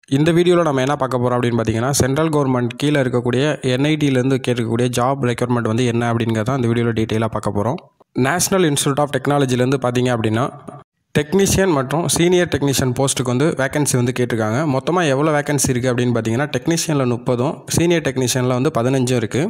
இந்த வீடியோவில் நம்ம என்ன பார்க்க போகிறோம் அப்படின்னு பார்த்தீங்கன்னா சென்ட்ரல் கவர்மெண்ட் கீழே இருக்கக்கூடிய என்ஐடியிலேருந்து கேட்கக்கூடிய ஜாப் ரெக்யர்மெண்ட் வந்து என்ன அப்படிங்கிறத இந்த வீடியோவில் டீட்டெயிலாக பார்க்க போகிறோம் நேஷனல் இன்ஸ்டியூட் ஆஃப் டெக்னாலஜிலேருந்து பார்த்தீங்க அப்படின்னா டெக்னீஷியன் மற்றும் சீனியர் டெக்னீஷியன் போஸ்ட்டுக்கு வந்து வேகன்சி வந்து கேட்டிருக்காங்க மொத்தமாக எவ்வளோ வேகன்சி இருக்குது அப்படின்னு பார்த்தீங்கன்னா டெக்னீஷியனில் முப்பதும் சீனியர் டெக்னீஷியனில் வந்து பதினஞ்சும் இருக்குது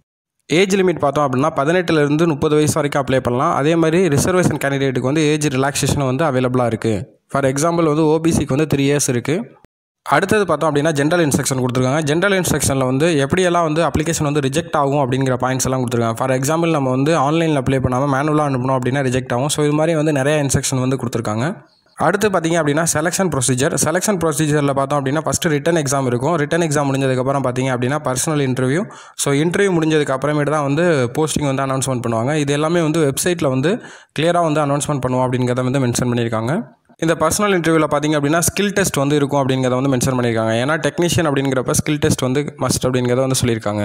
ஏஜ் லிமிட் பார்த்தோம் அப்படின்னா பதினெட்டுலேருந்து முப்பது வயசு வரைக்கும் அப்ளை பண்ணலாம் அதே மாதிரி ரிசர்வேஷன் கேண்டிடேட்டுக்கு வந்து ஏஜ் ரிலாக்ஸேஷன் வந்து அவைலபிளாக இருக்குது ஃபார் எக்ஸாம்பிள் வந்து ஓபிசிக்கு வந்து த்ரீ இயர்ஸ் இருக்குது அடுத்தது பார்த்தோம் அப்படின்னா ஜென்ரல் இன்ஸ்ட்ரக்ஷன் கொடுத்துருக்காங்க ஜென்ரல் இன்ஸ்ட்ரக்ஷனில் வந்து எப்படியெல்லாம் வந்து அப்ளிகேஷன் வந்து ரிஜெக்ட் ஆகும் அப்படிங்கிற பாயிண்ட்ஸ் எல்லாம் கொடுத்துருக்காங்க ஃபார் எக்ஸாம்பிள் நம்ம வந்து ஆன்லைனில் அப்ளை பண்ணாமல் மேனுவலாக அனுப்பணும் அப்படின்னா ரிஜெக்ட் ஆகும் ஸோ இது மாதிரி வந்து நிறைய இன்ஸ்ட்ரக்ஷன் வந்து கொடுத்துருக்காங்க அடுத்து பார்த்தீங்க அப்படின்னா செலெக்ஷன் ப்ரொசீஜர் செலெக்ஷன் ப்ரொசீஜரில் பார்த்தோம் அப்படின்னா ஃபஸ்ட்டு ரிட்டன் எக்ஸாம் இருக்கும் ரிட்டன் எக்ஸாம் முடிஞ்சதுக்கப்புறம் பார்த்தீங்க அப்படின்னா பர்சனல் இன்டர்வியூ ஸோ இன்டர்வியூ முடிஞ்சதுக்கு அப்புறமேட்டு தான் வந்து போஸ்டிங் வந்து அனௌன்ஸ்மெண்ட் பண்ணுவாங்க இது எல்லாமே வந்து வெப்சைட்டில் வந்து கிளியராக வந்து அனௌன்ஸ்மெண்ட் பண்ணுவோம் அப்படிங்கிறத வந்து மென்ஷன் பண்ணியிருக்காங்க இந்த பர்சனல் இன்டர்வியூவில் பார்த்தீங்க அப்படின்னா ஸ்கில் டெஸ்ட் வந்து இருக்கும் அப்படிங்கிறத வந்து மென்ஷன் பண்ணியிருக்காங்க ஏன்னா டெக்னீஷியன் அப்படிங்கிறப்ப ஸ்கில் டெஸ்ட் வந்து மஸ்ட் அப்படிங்கிறத வந்து சொல்லியிருக்காங்க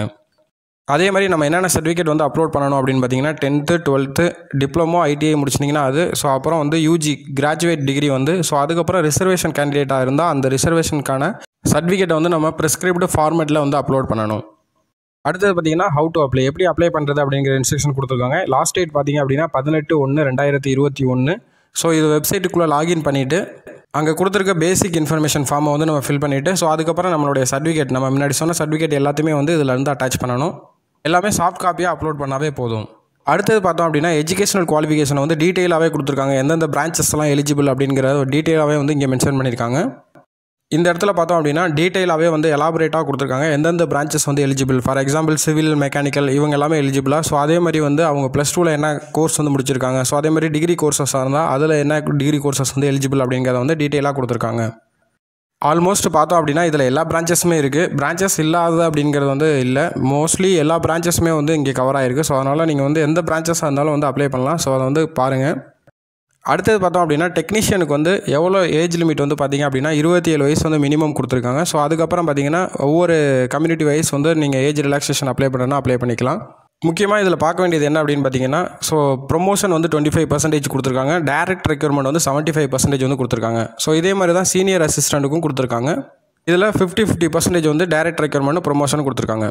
அதே மாதிரி நம்ம என்னென்ன சர்டிஃபிகேட் வந்து அப்லோட் பண்ணணும் அப்படின்னு பார்த்தீங்கன்னா டென்த்து டுவெல்த்து டிப்ளமோ ஐடிஐ முடிச்சிட்டிங்கன்னா அது ஸோ அப்புறம் வந்து யூஜி கிராஜுவேட் டிகிரி வந்து ஸோ அதுக்கப்புறம் ரிசர்வேஷன் கேண்டிடேட்டாக இருந்தால் அந்த ரிசர்வேஷனுக்கான சர்டிஃபிகேட்டை வந்து நம்ம ப்ரிஸ்கிரிப்டு ஃபார்மேட்டில் வந்து அப்லோட் பண்ணணும் அடுத்தது பார்த்தீங்கன்னா ஹவு டு அப்ளை எப்படி அப்ளை பண்ணுறது அப்படிங்கிற இன்ஸ்ட்ரக்ஷன் கொடுத்துருக்காங்க லாஸ்ட் டேட் பார்த்தீங்க அப்படின்னா பதினெட்டு ஒன்று ரெண்டாயிரத்தி இருபத்தி ஒன்று ஸோ இது வெப்சைட்டுக்குள்ளே லாகின் பண்ணிவிட்டு அங்கே கொடுத்துருக்க பேசிக் இன்ஃபர்மேஷன் ஃபார்மை வந்து நம்ம ஃபில் பண்ணிவிட்டு ஸோ அதுக்கப்புறம் நம்மளுடைய சர்டிஃபிகேட் நம்ம முன்னாடி சொன்ன சர்டிஃபிகேட் எல்லாத்தையுமே வந்து இதில் இருந்து அட்டாச் பண்ணணும் எல்லாமே சாஃப்ட் காப்பியாக அப்லோட் பண்ணாவே போதும் அடுத்தது பார்த்தோம் அப்படின்னா எஜுகேஷனல் குவாலிஃபிகேஷன் வந்து டீட்டெயிலாகவே கொடுத்துருக்காங்க எந்தெந்த பிரான்ச்சஸ்லாம் எலிஜிபிள் அப்படிங்கிற ஒரு டீட்டெயிலாகவே வந்து இங்கே மென்ஷன் பண்ணியிருக்காங்க இந்த இடத்துல பார்த்தோம் அப்படின்னா டீட்டெயிலாகவே வந்து எலாபரேட்டாக கொடுத்துருக்காங்க எந்தெந்த பிரான்ச்சஸ் வந்து eligible for example civil mechanical இவங்க எல்லாமே எலிஜிபிளாக ஸோ அதே மாதிரி வந்து அவங்க ப்ளஸ் டூவில் என்ன கோர்ஸ் வந்து முடிச்சிருக்காங்க ஸோ அதே மாதிரி டிகிரி கோர்சஸாக இருந்தால் அதில் என்ன டிகிரி கோர்சஸ் வந்து எலிஜிபிள் அப்படிங்கிறத வந்து டீட்டெயிலாக கொடுத்துருக்காங்க ஆல்மோஸ்ட் பார்த்தோம் அப்படின்னா இதில் எல்லா பிரான்ச்சஸுமே இருக்குது பிரான்ச்சஸ் இல்லாத அப்படிங்கிறது வந்து இல்லை மோஸ்ட்லி எல்லா பிரான்ச்சஸுமே வந்து இங்கே கவர் ஆகிருக்கு ஸோ அதனால் நீங்கள் வந்து எந்த பிரான்ச்சஸாக இருந்தாலும் வந்து அப்ளை பண்ணலாம் ஸோ அதை வந்து பாருங்கள் அடுத்தது பார்த்தோம் அப்படின்னா டெக்னீஷியனுக்கு வந்து எவ்வளோ ஏஜ் லிமிட் வந்து பார்த்தீங்க அப்படின்னா இருபத்தி ஏழு வயசு வந்து மினிமம் கொடுத்துருக்காங்க ஸோ அதுக்கப்புறம் பார்த்தீங்கன்னா ஒவ்வொரு கம்யூனிட்டி வைஸ் வந்து நீங்கள் ஏஜ் ரிலாக்ஸேஷன் அப்ளை பண்ணணும்னா அப்ளை பண்ணிக்கலாம் முக்கியமாக இதில் பார்க்க வேண்டியது என்ன அப்படின்னு பார்த்தீங்கன்னா ஸோ ப்ரொமோஷன் வந்து டுவெண்ட்டி ஃபைவ் பர்சன்டேஜ் கொடுத்துருக்காங்க டேரக்ட் ரெக்யூர்மெண்ட் வந்து செவன்ட்டி ஃபைவ் பர்சன்டேஜ் வந்து கொடுத்துருக்காங்க ஸோ இதே மாதிரி தான் சீனியர் அசிஸ்டண்ட்டுக்கும் கொடுத்துருக்காங்க இதில் ஃபிஃப்டி ஃபிஃப்டி பர்சன்டேஜ் வந்து டேரக்ட் ரெக்யூர்மெண்ட் ப்ரொமோஷன் கொடுத்துருக்காங்க